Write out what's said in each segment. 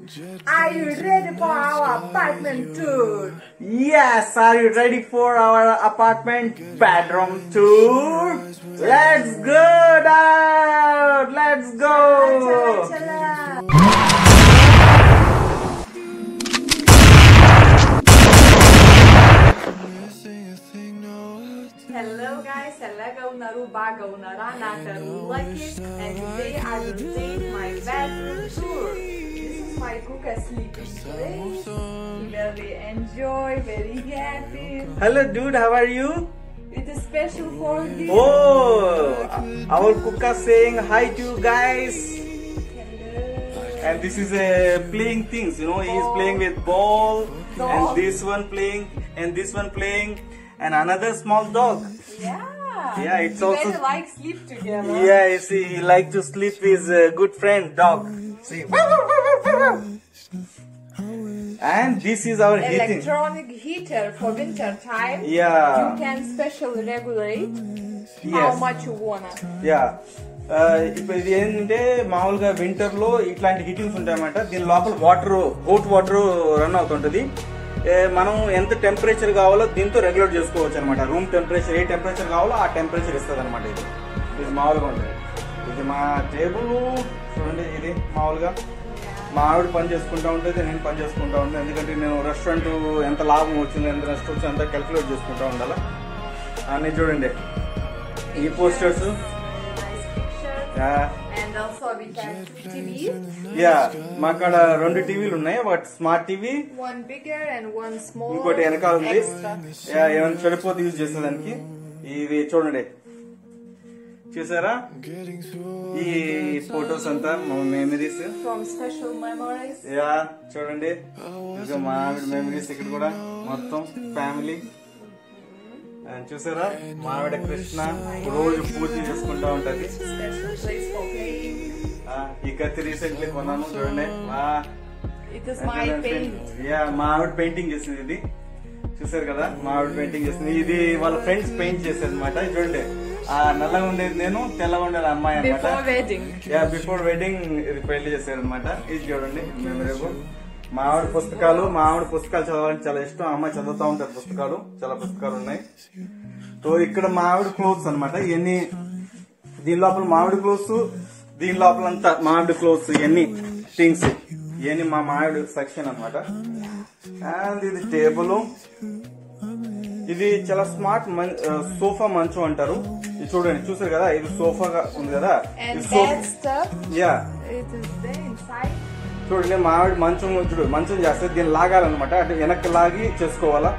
Are you ready for our apartment tour? Yes, are you ready for our apartment bedroom tour? Let's go down! Let's go! Chala, chala. Hello guys, ఎలాగా ఉన్నారు బాగా ఉన్నారా నా పేరు Lucky and today I will take my bedroom tour. This is my cook sleeping place. He very enjoy, very happy. Hello dude, how are you? It is special for him. Oh, our cook is saying hi to you guys. Hello. And this is a playing things, you know, he is playing with ball, Dog. and this one playing, and this one playing, and another small dog. Yeah. Yeah, it's We also- very like sleep together. Yeah, you see, he like to sleep with his uh, good friend dog. See. And this is our heating. Electronic heater for winter time. You Yeah. can specially regulate how Yes. much you wanna. Yeah ఇప్పుడు ఇది ఏంటంటే మామూలుగా winter లో ఇట్లాంటి హీటింగ్స్ ఉంటాయన్నమాట దీని లోపల water hot water run అవుతుంటది ఏ, మనం ఎంత టెంపరేచర్ కావాలో దీంతో రెగ్యులేట్ చేసుకోవచ్చు అనమాట రూమ్ టెంపరేచర్ ఏ టెంపరేచర్ కావాలో ఆ టెంపరేచర్ ఇస్తుంది అనమాట ఇది ఇది మామూలుగా ఉంటుంది ఇది మా టేబుల్ చూడండి ఇది మామూలుగా మా ఆవిడ పని చేసుకుంటా ఉంటుంది నేను పని చేసుకుంటా ఉంటాను ఎందుకంటే నేను రెస్టారెంట్ ఎంత లాభం వచ్చింది ఎంత నష్టం వచ్చింది అంతా క్యాల్కులేట్ చేసుకుంటా ఉండాలి అన్నీ చూడండి ఈ posters Nice picture. And also we have two TVs. Yeah మా కాడ రెండు టీవీలు ఉన్నాయి ఒకటి smart TV One bigger and one smaller. ఇంకోటి వెనకాల ఉంది Extra. యా ఏమైనా చెడిపోతే యూజ్ చేసేదానికి ఇది చూడండి చూసారా ఈ ఫొటోస్ అంతా మా memories From special memories. Yeah చూడండి ఇంకా మా ఆవిడ మెమరీస్ ఇక్కడ కూడా మొత్తం ఫ్యామిలీ చూసారా మా ఆవిడ కృష్ణ రోజు పూజ చేసుకుంటా ఉంటది Special place for playing. ఆ, ఈ కత్తి రీసెంట్లీ కొన్నాను చూడండి మా It is my paint. Yeah మా ఆవిడ పెయింటింగ్ చేసింది ఇది చూసారు కదా మా ఆవిడ పెయింటింగ్ చేసింది ఇది వాళ్ళ ఫ్రెండ్స్ పెయింట్ చేసేది అనమాట చూడండి ఆ నల్లగా ఉండేది నేను తెల్లగా ఉండేది అమ్మాయి అనమాట Before wedding. Yeah before wedding ఇది పెళ్లి చేశారు అనమాట ఇది చూడండి మెమరబుల్ మా ఆవిడ పుస్తకాలు మా ఆవిడ పుస్తకాలు చదవాలని చాలా ఇష్టం ఆ అమ్మాయి చదువుతా ఉంటారు పుస్తకాలు చాలా పుస్తకాలు ఉన్నాయి సో ఇక్కడ మా ఆవిడ క్లోత్స్ అనమాట ఇవన్నీ దీని లోపల మామిడి క్లోత్స్ దీని లోపల అంతా మామిడి క్లోత్స్ ఇవన్నీ థింగ్స్ ఇవన్నీ మా మామిడి సెక్షన్ అన్నమాట అండ్ ఇది టేబుల్ ఇది చాలా స్మార్ట్ సోఫా మంచం అంటారు ఇది చూడండి చూసారు కదా ఇది సోఫాగా ఉంది కదా And ఇది sofa that stuff, yeah it is there inside. చూడండి మామిడి మంచం చూడు మంచం చేస్తే దీన్ని లాగాలన్నమాట అంటే వెనక్కి లాగి చేసుకోవాలా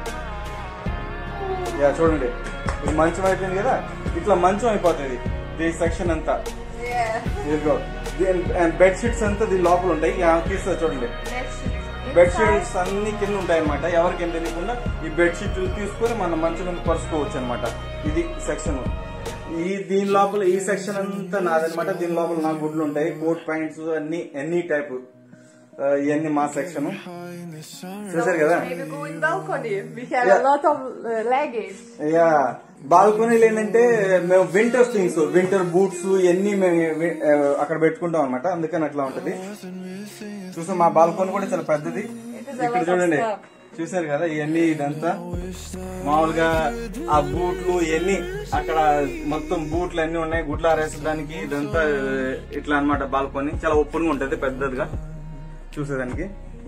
యా చూడండి ఇది మంచం అయిపోయింది కదా ఇట్లా మంచం అయిపోతుంది దీని సెక్షన్ అంతా Yeah. ఇదిగో బెడ్ షీట్స్ అంతా దీని లోపల ఉంటాయి యా, తీస్తా చూడండి Bed sheets bed inside. Sheets అన్ని కింద ఉంటాయి అనమాట ఎవరికి ఏం తెలియకుండా ఈ బెడ్ షీట్ తీసుకొని మనం మంచం మీద పరుచుకోవచ్చు అనమాట ఇది సెక్షన్ ఈ దీని లోపల ఈ సెక్షన్ అంతా నాదనమాట దీని లోపల నా గుడ్లు ఉంటాయి కోట్ ప్యాంట్స్ అన్ని ఎన్ని టైప్ ఇవన్నీ మా సెక్షన్ చూసారు కదా Maybe go in balcony. We have Yeah. a lot of uh, luggage. Yeah బాల్కనీలు ఏంటంటే మేము వింటర్ థింగ్స్ వింటర్ బూట్స్ ఇవన్నీ మేము వి- ఆ, అక్కడ పెట్టుకుంటాం అనమాట అందుకని అట్లా ఉంటది చూసాం మా బాల్కనీ కూడా చాలా పెద్దది It is a ఇక్కడ lot of చూడండి stuff. చూసారు కదా ఇవన్నీ ఇదంతా మామూలుగా ఆ బూట్లు ఇవన్నీ అక్కడ మొత్తం బూట్లు అన్ని ఉన్నాయి గుడ్లు ఆరేసడానికి ఇదంతా ఇట్లా అన్నమాట బాల్కనీ చాలా ఓపెన్ గా ఉంటది పెద్దదిగా చూసేదానికి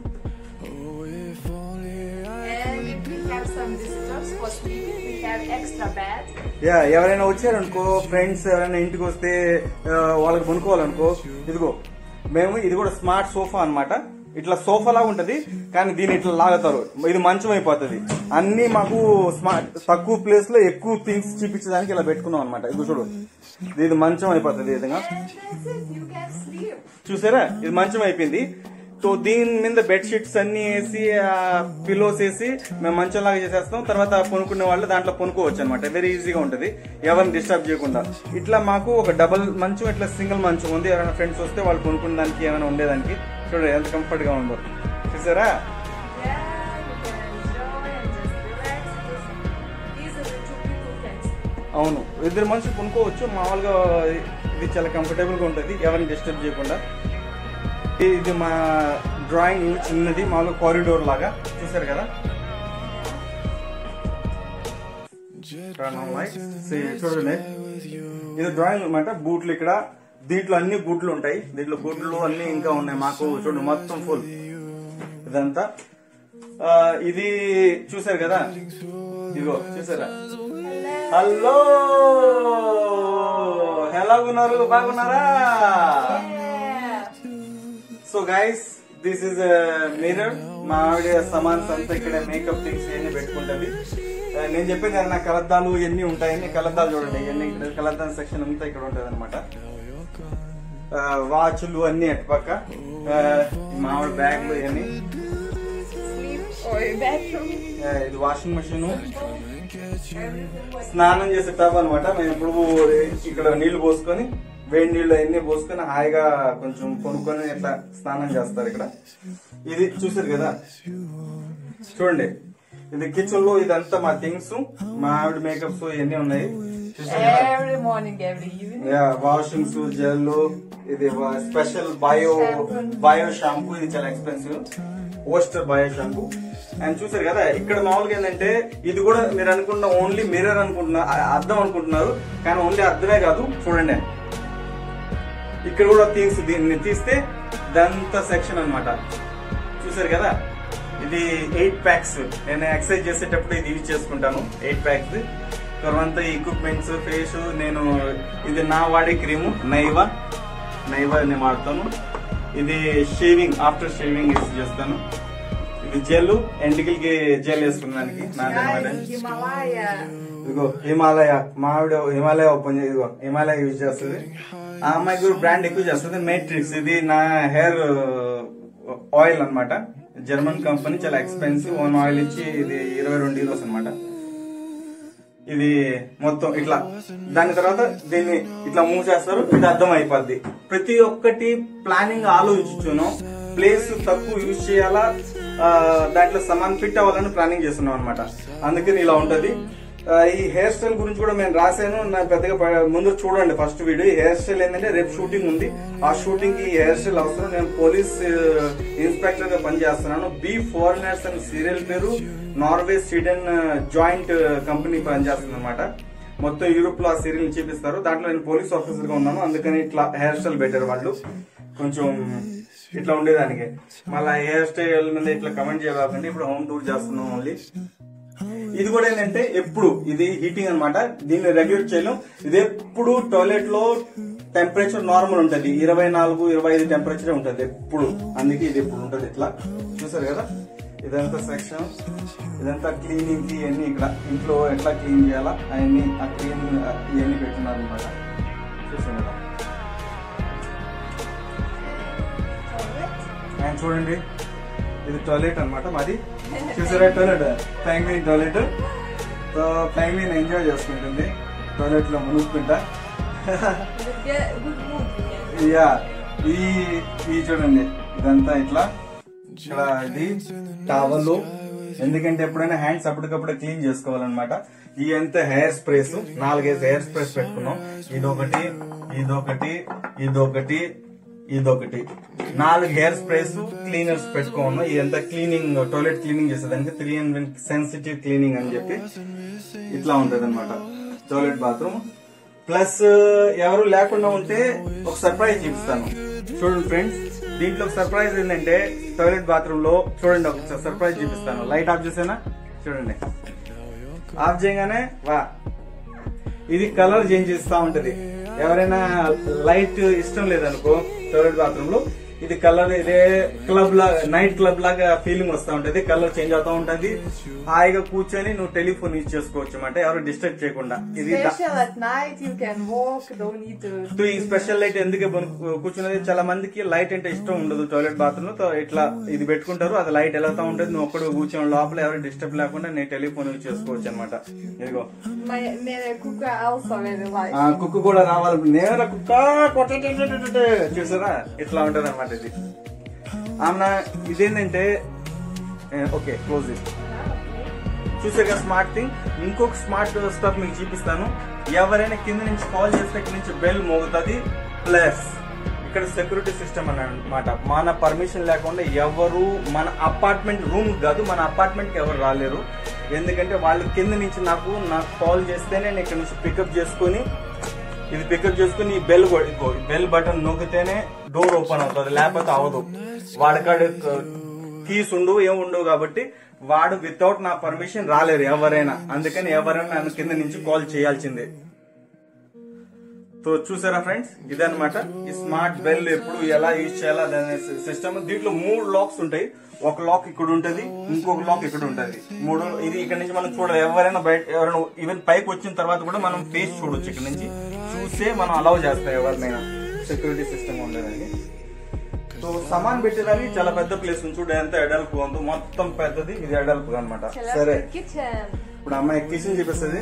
And if we have some visitors for sleeping, we have extra bed. Yeah ఎవరైనా వచ్చారనుకో ఫ్రెండ్స్ ఎవరైనా ఇంటికి వస్తే ఆ, వాళ్ళకి కొనుక్కోవాలనుకో ఇదిగో మేము ఇది కూడా స్మార్ట్ సోఫా అన్నమాట ఇట్లా సోఫా లాగా ఉంటది కానీ దీన్ని ఇట్లా లాగుతారు ఇది మంచం అయిపోతుంది అన్ని మాకు స్మార్ట్ తక్కువ ప్లేస్ లో ఎక్కువ థింగ్స్ చూపించడానికి ఇలా పెట్టుకున్నాం అనమాట ఇది చూడు ఇది మంచం అయిపోతుంది ఈ విధంగా And that's it, you can sleep. చూసారా ఇది మంచం అయిపోయింది సో దీని మీద బెడ్ షీట్స్ అన్ని వేసి పిలోస్ వేసి మేము మంచం లాగా చేసేస్తాం తర్వాత కొనుక్కునే వాళ్ళు దాంట్లో కొనుక్కోవచ్చు అనమాట వెరీ ఈజీగా ఉంటది ఎవరిని డిస్టర్బ్ చేయకుండా ఇట్లా మాకు ఒక డబుల్ మంచం ఇట్లా సింగిల్ మంచం ఉంది ఎవరైనా ఫ్రెండ్స్ వస్తే వాళ్ళు కొనుక్కునే దానికి ఏమైనా ఉండేదానికి చూడండి ఎంత కంఫర్ట్ గా ఉందో చూసారా Yeah, you can enjoy and just relax. Just easily two people can sleep. అవును ఇద్దరు మనుషులు కొనుక్కోవచ్చు మామూలుగా ఇది చాలా కంఫర్టబుల్ గా ఉంటది ఎవరిని డిస్టర్బ్ చేయకుండా ఇది మా డ్రాయింగ్ చిన్నది మామూలుగా కారిడోర్ లాగా చూసారు కదా Turn on light. See, చూడండి ఇది డ్రాయింగ్ అనమాట బూట్లు ఇక్కడ దీంట్లో అన్ని గుడ్లు ఉంటాయి దీంట్లో గుడ్లు అన్ని ఇంకా ఉన్నాయి మాకు చూడండి మొత్తం ఫుల్ ఇదంతా ఆ, ఇది చూసారు కదా ఇదిగో చూసారా హలో ఎలాగున్నారు బాగున్నారా so guys this is mirror మా ఆవిడ సమాన్స్ అంతా ఇక్కడ మేకప్ థింగ్స్ ఇవన్నీ పెట్టుకుంటది Uh, నేను చెప్పాను కదా నా కలద్దాలు ఇవన్నీ ఉంటాయని కలద్దాలు చూడండి ఇవన్నీ ఇక్కడ కలద్దాల సెక్షన్ అంతా ఇక్కడ ఉంటది అనమాట వాచ్లు అన్ని అటుపక్క Uh, మా ఆవిడ బ్యాగ్లు ఇవన్నీ Sleep or bathroom. Uh, ఇది వాషింగ్ మెషిన్ స్నానం చేసే టబ్ అనమాట మేము ఇప్పుడు ఇక్కడ నీళ్లు పోసుకొని వేడి నీళ్లు అన్ని పోసుకొని హాయిగా కొంచెం కొనుక్కొని ఇట్లా స్నానం చేస్తారు ఇక్కడ ఇది చూసారు కదా చూడండి ఇది కిచెన్ లో ఇదంతా మా థింగ్స్ మా ఆవిడ మేకప్స్ ఇవన్నీ ఉన్నాయి చూసారు కదా Every morning, every evening. Washings gel ఇది స్పెషల్ బయో బయో షాంపూ ఇది చాలా ఎక్స్పెన్సివ్ ఓస్టర్ బయో షాంపూ అండ్ చూసారు కదా ఇక్కడ మామూలుగా ఏంటంటే ఇది కూడా మీరు అనుకున్న ఓన్లీ మిర్రర్ అనుకుంటున్నారు అ- అద్దం అనుకుంటున్నారు కానీ ఓన్లీ అద్దమే కాదు చూడండి ఇక్కడ కూడా తీసి దీన్ని తీస్తే ఇదంతా సెక్షన్ అన్నమాట చూసారు కదా ఇది ఎయిట్ ప్యాక్స్ నేను ఎక్సర్సైజ్ చేసేటప్పుడు ఇది యూజ్ చేసుకుంటాను ఎయిట్ ప్యాక్స్ తర్వాత ఎక్విప్మెంట్స్ ఫేస్ నేను ఇది నా వాడే క్రీము నైవా నైవా నేను వాడతాను ఇది షేవింగ్ ఆఫ్టర్ షేవింగ్ యూజ్ చేస్తాను ఇది జెల్ ఎంటికలకి జెల్ వేసుకున్నానికి నా Guys, Himalaya. ఇదిగో హిమాలయ మా ఆవిడ హిమాలయ ఓపెన్ చేసి ఇదిగో హిమాలయ యూజ్ చేస్తుంది ఆ అమ్మాయి కూడా బ్రాండ్ ఎక్కువ చేస్తుంది మేట్రిక్స్ ఇది నా హెయిర్ ఆయిల్ అన్నమాట జర్మన్ కంపెనీ చాలా ఎక్స్పెన్సివ్ ఓన్ ఆయిల్ ఇచ్చి ఇది ఇరవై రెండు యూరోస్ అనమాట ఇది మొత్తం ఇట్లా దాని తర్వాత దీన్ని ఇట్లా మూవ్ చేస్తారు ఇది అర్థం అయిపోద్ది ప్రతి ఒక్కటి ప్లానింగ్ ఆలోచించును ప్లేస్ తక్కువ యూజ్ చేయాలా ఆ, దాంట్లో సమాన్ ఫిట్ అవ్వాలని ప్లానింగ్ చేస్తున్నాం అనమాట అందుకని ఇలా ఉంటది ఆ, ఈ హెయిర్ స్టైల్ గురించి కూడా నేను రాశాను నాకు పెద్దగా ప- ముందు చూడండి ఫస్ట్ వీడియో ఈ హెయిర్ స్టైల్ ఏంటంటే రేపు షూటింగ్ ఉంది ఆ షూటింగ్ కి హెయిర్ స్టైల్ అవసరం నేను పోలీస్ ఇన్స్పెక్టర్ గా పనిచేస్తున్నాను బి ఫారినర్స్ అని సీరియల్ పేరు నార్వే స్వీడన్ జాయింట్ కంపెనీ పనిచేస్తుంది అనమాట మొత్తం యూరోప్ లో ఆ సీరియల్ చూపిస్తారు దాంట్లో నేను పోలీస్ ఆఫీసర్ గా ఉన్నాను అందుకని ఇట్లా హెయిర్ స్టైల్ పెట్టారు వాళ్ళు కొంచెం ఇట్లా ఉండేదానికి మళ్ళీ హెయిర్ స్టైల్ మీద ఇట్లా కమెంట్ చేయకండి ఇప్పుడు హోమ్ టూర్ చేస్తున్నాం ఓన్లీ ఇది కూడా ఏంటంటే ఎప్పుడు ఇది హీటింగ్ అన్నమాట దీన్ని రెగ్యులేట్ చేయలేం ఇది ఎప్పుడు టాయిలెట్ లో టెంపరేచర్ నార్మల్ ఉంటది ఇరవై నాలుగు ఇరవై ఐదు టెంపరేచర్ ఉంటది ఎప్పుడు అందుకే ఇది ఎప్పుడు ఉంటది ఇట్లా చూసారు కదా ఇదంతా సెక్షన్ ఇదంతా క్లీనింగ్ కి ఇవన్నీ ఇక్కడ ఇంట్లో ఎట్లా క్లీన్ చేయాలా అవన్నీ ఆ క్లీన్ ఇవన్నీ పెట్టున్నారు అనమాట చూసారు కదా అండ్ చూడండి ఇది టాయిలెట్ అన్నమాట మాది చూసారా toilet penguin toilet so penguin enjoy చేసుకుంటుంది టాయిలెట్ లో మునుక్కుంటా Get good mood. yeah. Yeah ఈ ఈ చూడండి ఇదంతా ఇట్లా ఇక్కడ ఇది టవల్ ఎందుకంటే ఎప్పుడైనా హ్యాండ్స్ అప్పటికప్పుడు క్లీన్ చేసుకోవాలన్నమాట ఈ అంతా హెయిర్ స్ప్రేస్ నాలుగైదు హెయిర్ స్ప్రేస్ పెట్టుకున్నాం ఇదొకటి ఇదొకటి ఇదొకటి ఇదొకటి నాలుగు హెయిర్ స్ప్రేస్ క్లీనర్స్ పెట్టుకున్నాం ఇదంతా క్లీనింగ్ టాయిలెట్ క్లీనింగ్ చేసేదానికి త్రీ హండ్రెడ్ సెన్సిటివ్ క్లీనింగ్ అని చెప్పి ఇట్లా ఉంటది అనమాట టాయిలెట్ బాత్రూమ్ ప్లస్ ఎవరు లేకుండా ఉంటే ఒక సర్ప్రైజ్ చూపిస్తాను చూడండి ఫ్రెండ్స్ దీంట్లో ఒక సర్ప్రైజ్ ఏంటంటే టాయిలెట్ బాత్రూమ్ లో చూడండి ఒక సర్ప్రైజ్ చూపిస్తాను లైట్ ఆఫ్ చేసేనా చూడండి ఆఫ్ చేయగానే వా ఇది కలర్ చేంజ్ చేస్తా ఉంటది ఎవరైనా లైట్ ఇష్టం లేదనుకో టాయిలెట్ బాత్రూమ్ లో ఇది కలర్ ఇదే క్లబ్ లాగా నైట్ క్లబ్ లాగా ఫీలింగ్ వస్తా ఉంటది కలర్ చేంజ్ అవుతా ఉంటది హాయిగా కూర్చొని నువ్వు టెలిఫోన్ యూజ్ చేసుకోవచ్చు అన్నమాట ఎవరు డిస్టర్బ్ చేయకుండా ఇది దా- Special at night, you can walk, don't need to. So ఈ స్పెషల్ లైట్ ఎందుకు బను- కూర్చున్నది చాలా మందికి లైట్ అంటే ఇష్టం ఉండదు టాయిలెట్ బాత్రూమ్ లో తో ఇట్లా ఇది పెట్టుకుంటారు అది లైట్ వెళ్తా ఉంటుంది నువ్వు ఒక్కడు కూర్చొని లోపల ఎవరు డిస్టర్బ్ లేకుండా నేను టెలిఫోన్ యూజ్ చేసుకోవచ్చు అనమాట ఇదిగో My, my cook also very like. ఆ కుక్కు కూడా రావాలి నేను కుక్క కొట్టేటేటేటేటే. చూసారా ఇట్లా ఉంటది అనమాట ఇది ఆమె ఇదేంటంటే ఓకే క్లోజ్ ఇది చూసారు స్మార్ట్ థింగ్ ఇంకొక స్మార్ట్ స్టఫ్ మీకు చూపిస్తాను ఎవరైనా కింద నుంచి కాల్ చేస్తే ఇక్కడ నుంచి బెల్ మోగుతుంది ప్లస్ ఇక్కడ సెక్యూరిటీ సిస్టమ్ అని అనమాట మన పర్మిషన్ లేకుండా ఎవరు మన అపార్ట్మెంట్ రూమ్ కాదు మన అపార్ట్మెంట్ కి ఎవరు రాలేరు ఎందుకంటే వాళ్ళు కింద నుంచి నాకు నాకు కాల్ చేస్తే నేను ఇక్కడ నుంచి పికప్ చేసుకొని ఇది పికప్ చేసుకుని ఈ బెల్ బెల్ బటన్ నొక్కితేనే డోర్ ఓపెన్ అవుతుంది లేకపోతే అవదు వాడికాడ కీస్ ఉండవు ఏం ఉండవు కాబట్టి వాడు వితౌట్ నా పర్మిషన్ రాలేరు ఎవరైనా అందుకని ఎవరైనా నన్ను కింద నుంచి కాల్ చేయాల్సిందే సో చూసారా ఫ్రెండ్స్ ఇదన్నమాట ఈ స్మార్ట్ బెల్ ఎప్పుడు ఎలా యూజ్ చేయాలా దాని సిస్టమ్ దీంట్లో మూడు లాక్స్ ఉంటాయి ఒక లాక్ ఇక్కడ ఉంటది ఇంకొక లాక్ ఇక్కడ ఉంటది మూడు ఇది ఇక్కడ నుంచి మనం చూడాలి ఎవరైనా బయట ఎవరైనా ఈవెన్ పైకి వచ్చిన తర్వాత కూడా మనం ఫేస్ చూడొచ్చు ఇక్కడ నుంచి చూసే మనం అలౌ చేస్తాం ఎవరినైనా సెక్యూరిటీ సిస్టమ్ ఉండేదానికి సో సమాన్ పెట్టేదానికి చాలా పెద్ద ప్లేస్ ఉంది చూడు ఎంత ఎడల్పు ఉందో మొత్తం పెద్దది ఇది ఎడల్పు అనమాట సరే కిచెన్ ఇప్పుడు అమ్మాయి కిచెన్ చూపిస్తుంది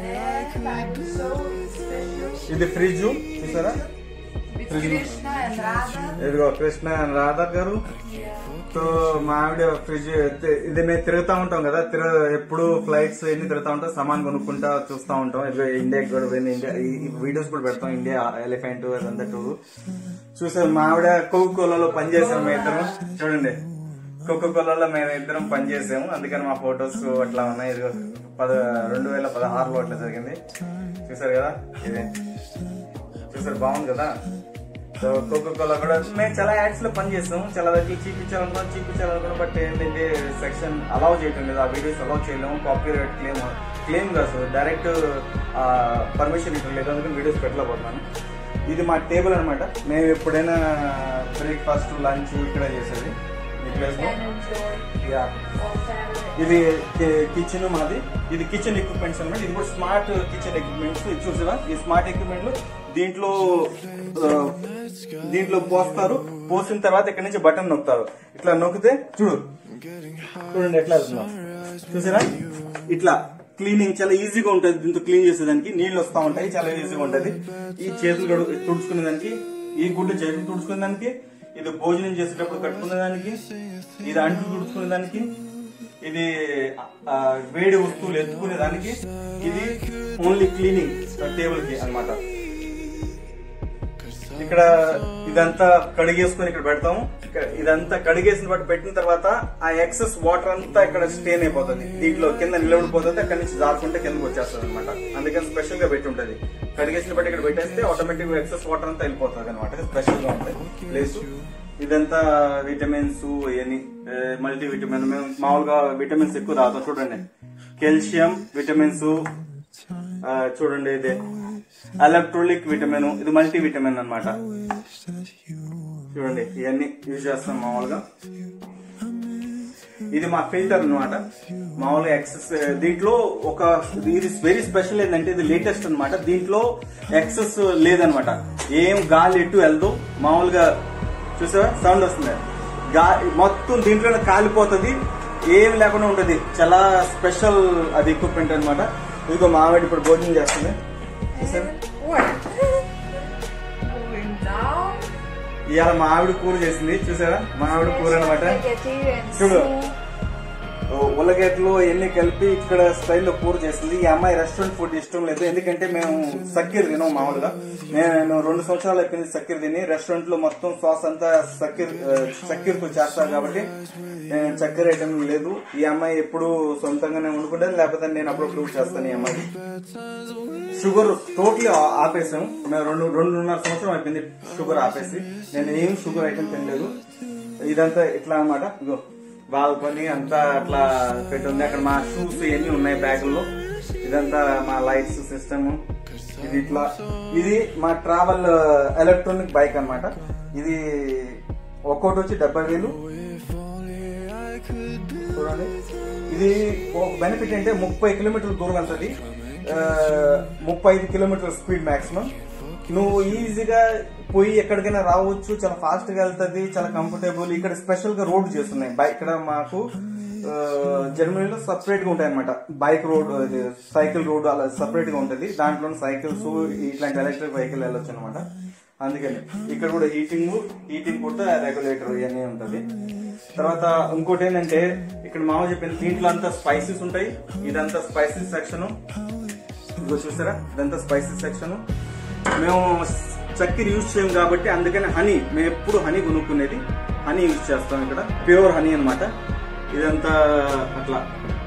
ఇది ఫ్రిడ్జ్ చూసారా కృష్ణ అండ్ రాధా ఇదిగో కృష్ణ అండ్ రాధా గారు సో మా ఆవిడ ఫ్రిడ్జ్ ఇది మేము తిరుగుతా ఉంటాం కదా తిరగ ఎప్పుడు ఫ్లైట్స్ ఎన్ని తిరుగుతా ఉంటాం సామాన్ కొనుక్కుంటా చూస్తా ఉంటాం ఇదిగో ఇండియాకి కూడా పోయింది ఇండియా ఈ వీడియోస్ కూడా పెడతాం ఇండియా ఎలిఫెంట్ అదంతా టూర్ చూసాం మా ఆవిడ కోకో కోలలో పనిచేసాం మేము ఇద్దరం చూడండి కోకో కోలలో మేము ఇద్దరం పనిచేసాము అందుకని మా ఫొటోస్ అట్లా ఉన్నాయి ఇదిగో పద రెండు వేల పదహారులో అట్లా జరిగింది చూసారు కదా ఇది చూసారు బాగుంది కదా సో కోకో కోలా కూడా మేము చాలా యాడ్స్ లో పని చేస్తాం చాలా దగ్గర చూపించాలనుకున్నాం చూపించాలనుకున్నాం బట్ ఏంటంటే సెక్షన్ అలౌ చేయటం లేదు ఆ వీడియోస్ అలౌ చేయలేము కాపీ రైట్ క్లెయిమ్ క్లెయిమ్ కాదు డైరెక్ట్ పర్మిషన్ ఇవ్వడం లేదు అందుకని వీడియోస్ పెట్టలేకపోతున్నాను ఇది మా టేబుల్ అన్నమాట మేము ఎప్పుడైనా బ్రేక్ఫాస్ట్ లంచ్ ఇక్కడ చేసేది ఈ ప్లేస్ లో and enjoy yeah all Saturday. ఇది కిచెన్ మాది ఇది కిచెన్ ఎక్విప్మెంట్స్ అన్నమాట ఇది కూడా స్మార్ట్ కిచెన్ ఎక్విప్మెంట్స్ ఇది చూసారా ఈ స్మార్ట్ ఎక్విప్మెంట్లు దీంట్లో ఆ, దీంట్లో పోస్తారు పోసిన తర్వాత ఇక్కడ నుంచి బటన్ నొక్కుతారు ఇట్లా నొక్కితే చూడు చూడండి ఎట్లా వెళ్తుందో చూసారా ఇట్లా క్లీనింగ్ చాలా ఈజీగా ఉంటుంది దీంతో క్లీన్ చేసేదానికి నీళ్లు వస్తా ఉంటాయి చాలా ఈజీగా ఉంటది ఈ చేతులు కడు తుడుచుకునే దానికి ఈ గుడ్డు చేతులు తుడుచుకునే దానికి ఇది భోజనం చేసేటప్పుడు కట్టుకునే దానికి ఇది అంట్లు తుడుచుకునే దానికి ఇది ఆ, వేడి వస్తువులు ఎత్తుకునే దానికి ఇది ఓన్లీ క్లీనింగ్ టేబుల్ కి అన్నమాట ఇక్కడ ఇదంతా కడిగేసుకొని ఇక్కడ పెడతాము ఇక్కడ ఇదంతా కడిగేసిన బట్టి పెట్టిన తర్వాత ఆ ఎక్సెస్ వాటర్ అంతా ఇక్కడ స్టేన్ అయిపోతుంది దీంట్లో కింద నిలబడిపోతుంది అక్కడి నుంచి జారుకుంటే కిందకి వచ్చేస్తుంది అనమాట అందుకని స్పెషల్ గా పెట్టి ఉంటుంది కడిగేసిన బట్టి ఇక్కడ పెట్టేస్తే ఆటోమేటిక్ ఎక్సెస్ వాటర్ అంతా వెళ్ళిపోతుంది అనమాట స్పెషల్ గా ఉంటుంది ప్లేస్ ఇదంతా విటమిన్స్ ఇవన్నీ మల్టీ విటమిన్ మేము మామూలుగా విటమిన్స్ ఎక్కువ తాగుతాం చూడండి కాల్షియం విటమిన్స్ ఆ, చూడండి ఇది ఎలక్ట్రోలిక్ విటమిన్ ఇది మల్టీ విటమిన్ అన్నమాట చూడండి ఇవన్నీ యూజ్ చేస్తాం మామూలుగా ఇది మా ఫిల్టర్ అన్నమాట మామూలుగా ఎక్సెస్ దీంట్లో ఒక ఇది వెరీ స్పెషల్ ఏంటంటే ఇది లేటెస్ట్ అన్నమాట దీంట్లో ఎక్సెస్ లేదనమాట ఏం గాలి ఎటు వెళ్దు మామూలుగా చూసారా సౌండ్ వస్తుంది గా మొత్తం దీంట్లోనే కాలిపోతుంది ఏం లేకుండా ఉంటుంది చాలా స్పెషల్ అది ఎక్విప్మెంట్ అన్నమాట ఇదిగో మావిడ ఇప్పుడు భోజనం చేస్తుంది చూసారా What? Going down. ఇవాళ మావిడ కూర చేసింది చూసారా మావిడ కూర అనమాట Spaghetti and Sugar. soup. ఉల్లగడ్డలు ఎన్ని కలిపి ఇక్కడ స్టైల్లో కూర చేసింది ఈ అమ్మాయి రెస్టారెంట్ ఫుడ్ ఇష్టం లేదు ఎందుకంటే మేము సక్కీర్ తినాం మామూలుగా నేను రెండు సంవత్సరాలు అయిపోయింది సక్కీర్ తిని రెస్టారెంట్ లో మొత్తం సాస్ అంతా సక్కీర్ సక్కీర్తో చేస్తారు కాబట్టి నేను చక్కెర ఐటమ్ లేదు ఈ అమ్మాయి ఎప్పుడు సొంతంగానే వండుకుంటాను లేకపోతే నేను అప్పుడప్పుడు చేస్తాను ఈ అమ్మాయి షుగర్ టోటలీ ఆపేసాం మేము రెండు రెండున్నర సంవత్సరం అయిపోయింది షుగర్ ఆపేసి నేను ఏం షుగర్ ఐటమ్ తినలేదు ఇదంతా ఇట్లా అన్నమాట ఇగో బాల్కనీ అంతా అట్లా పెట్టి ఉంది అక్కడ మా షూస్ ఇవన్నీ ఉన్నాయి బ్యాగుల్లో ఇదంతా మా లైట్స్ సిస్టమ్ ఇది ఇట్లా ఇది మా ట్రావెల్ ఎలక్ట్రానిక్ బైక్ అన్నమాట ఇది ఒక్కోటి వచ్చి డెబ్బై వేలు చూడండి ఇది ఒక బెనిఫిట్ అంటే ముప్పై కిలోమీటర్ల దూరం వెళ్తుంది ఆ, ముప్పై ఐదు కిలోమీటర్ల స్పీడ్ మాక్సిమం నువ్వు ఈజీగా పోయి ఎక్కడికైనా రావచ్చు చాలా ఫాస్ట్ గా వెళ్తుంది చాలా కంఫర్టబుల్ ఇక్కడ స్పెషల్ గా రోడ్ చేస్తున్నాయి బై- ఇక్కడ మాకు ఆ, జర్మనీలో సపరేట్ గా ఉంటాయి అనమాట బైక్ రోడ్ ఇది సైకిల్ రోడ్ అలా సపరేట్ గా ఉంటది దాంట్లో సైకిల్స్ ఇట్లాంటి ఎలక్ట్రిక్ వెహికల్ వెళ్ళొచ్చు అనమాట అందుకని ఇక్కడ కూడా హీటింగ్ హీటింగ్ కూడా రెగ్యులేటర్ ఇవన్నీ ఉంటది తర్వాత ఇంకోటి ఏంటంటే ఇక్కడ మామ చెప్పింది దీంట్లో అంతా స్పైసెస్ ఉంటాయి ఇదంతా స్పైసెస్ సెక్షన్ ఇదిగో చూసారా ఇదంతా స్పైసెస్ సెక్షన్ మేము చక్కెర యూజ్ చేయం కాబట్టి అందుకని హనీ మేము ఎప్పుడు హనీ కొనుక్కునేది హనీ యూజ్ చేస్తాం ఇక్కడ ప్యూర్ హనీ అన్నమాట ఇదంతా అట్లా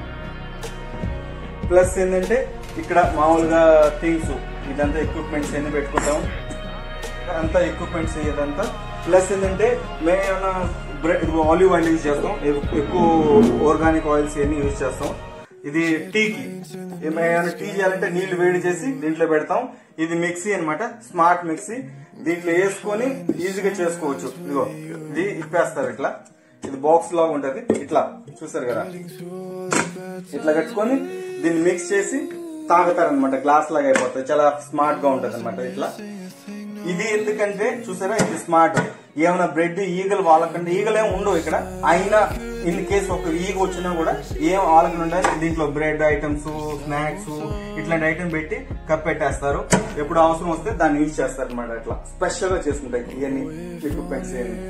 ప్లస్ ఏంటంటే ఇక్కడ మామూలుగా థింగ్స్ ఇదంతా ఎక్విప్మెంట్స్ ఎన్ని పెట్టుకుంటాం అంతా ఎక్విప్మెంట్స్ ఇదంతా ప్లస్ ఏంటంటే మేము ఏమైనా బ్రెడ్ ఆలివ్ ఆయిల్ యూజ్ చేస్తాం ఎక్- ఎక్కువ ఆర్గానిక్ ఆయిల్స్ ఇవన్నీ యూజ్ చేస్తాం ఇది టీకి ఏమైనా టీ చేయాలంటే నీళ్లు వేడి చేసి దీంట్లో పెడతాం ఇది మిక్సీ అన్నమాట స్మార్ట్ మిక్సీ దీంట్లో వేసుకొని ఈజీగా చేసుకోవచ్చు ఇదిగో ఇది ఇప్పేస్తారు ఇట్లా ఇది బాక్స్ లాగా ఉంటది ఇట్లా చూసారు కదా ఇట్లా కట్టుకొని దీన్ని మిక్స్ చేసి తాగుతారనమాట గ్లాస్ లాగా అయిపోతుంది చాలా స్మార్ట్ గా ఉంటది అనమాట ఇట్లా ఇది ఎందుకంటే చూసారా ఇది స్మార్ట్ ఏమైనా బ్రెడ్ ఈగలు వాళ్ళకంటే ఈగలు ఏమి ఉండవు ఇక్కడ అయినా ఇన్ కేసు ఒక ఈగ వచ్చినా కూడా ఏం ఆలకుండా దీంట్లో బ్రెడ్ ఐటమ్స్ స్నాక్స్ ఇట్లాంటి ఐటమ్ పెట్టి కప్పెట్టేస్తారు ఎప్పుడు అవసరం వస్తే దాన్ని యూజ్ చేస్తారు అనమాట అట్లా స్పెషల్ గా చేసుకుంటాయి ఇవన్నీ ఎక్విప్మెంట్స్ ఇవన్నీ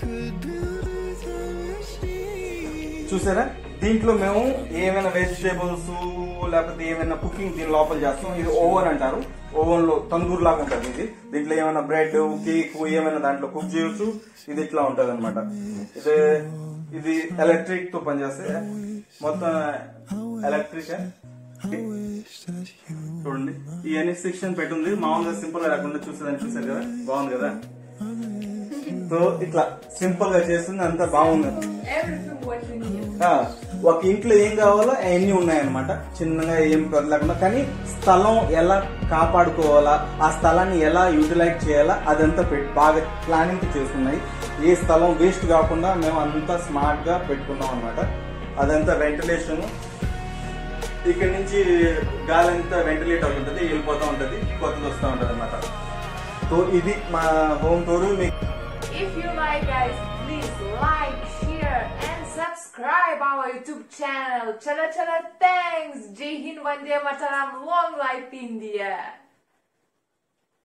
చూసారా దీంట్లో మేము ఏమైనా వెజిటేబుల్స్ లేకపోతే ఏమైనా కుకింగ్ దీని లోపల చేస్తాం ఇది ఓవెన్ అంటారు ఓవెన్ లో తందూరు లాగా ఉంటది ఇది దీంట్లో ఏమైనా బ్రెడ్ కేక్ ఏమైనా దాంట్లో కుక్ చేయొచ్చు ఇది ఇట్లా ఉంటది అనమాట ఇది ఇది ఎలక్ట్రిక్ తో పనిచేస్తే మొత్తం ఎలక్ట్రిక్ చూడండి ఇవన్నీ సెక్షన్ పెట్టుంది మామూలుగా సింపుల్ గా లేకుండా చూసేదాన్ని చూసారు కదా బాగుంది కదా సో ఇట్లా సింపుల్ గా చేస్తుంది అంతా బాగుంది Everything what you need. ఆ, ఒక ఇంట్లో ఏం కావాలో అవన్నీ ఉన్నాయన్నమాట చిన్నగా ఏం లేకుండా కానీ స్థలం ఎలా కాపాడుకోవాలా ఆ స్థలాన్ని ఎలా యూటిలైజ్ చేయాలా అదంతా పెట్- బాగా ప్లానింగ్ చేసుకున్నాయి ఏ స్థలం వేస్ట్ కాకుండా మేము అంతా స్మార్ట్ గా పెట్టుకున్నాం అనమాట అదంతా వెంటిలేషన్ ఇక్కడ నుంచి గాలి అంతా వెంటిలేట్ అవుతుంటది వెళ్ళిపోతూ ఉంటది కొత్తది వస్తూ ఉంటది అనమాట సో ఇది మా హోమ్ టూర్ మీకు If you like guys, please like, share and subscribe our YouTube channel. Chala chala thanks. Jai Hind Vande Mataram. Long life India.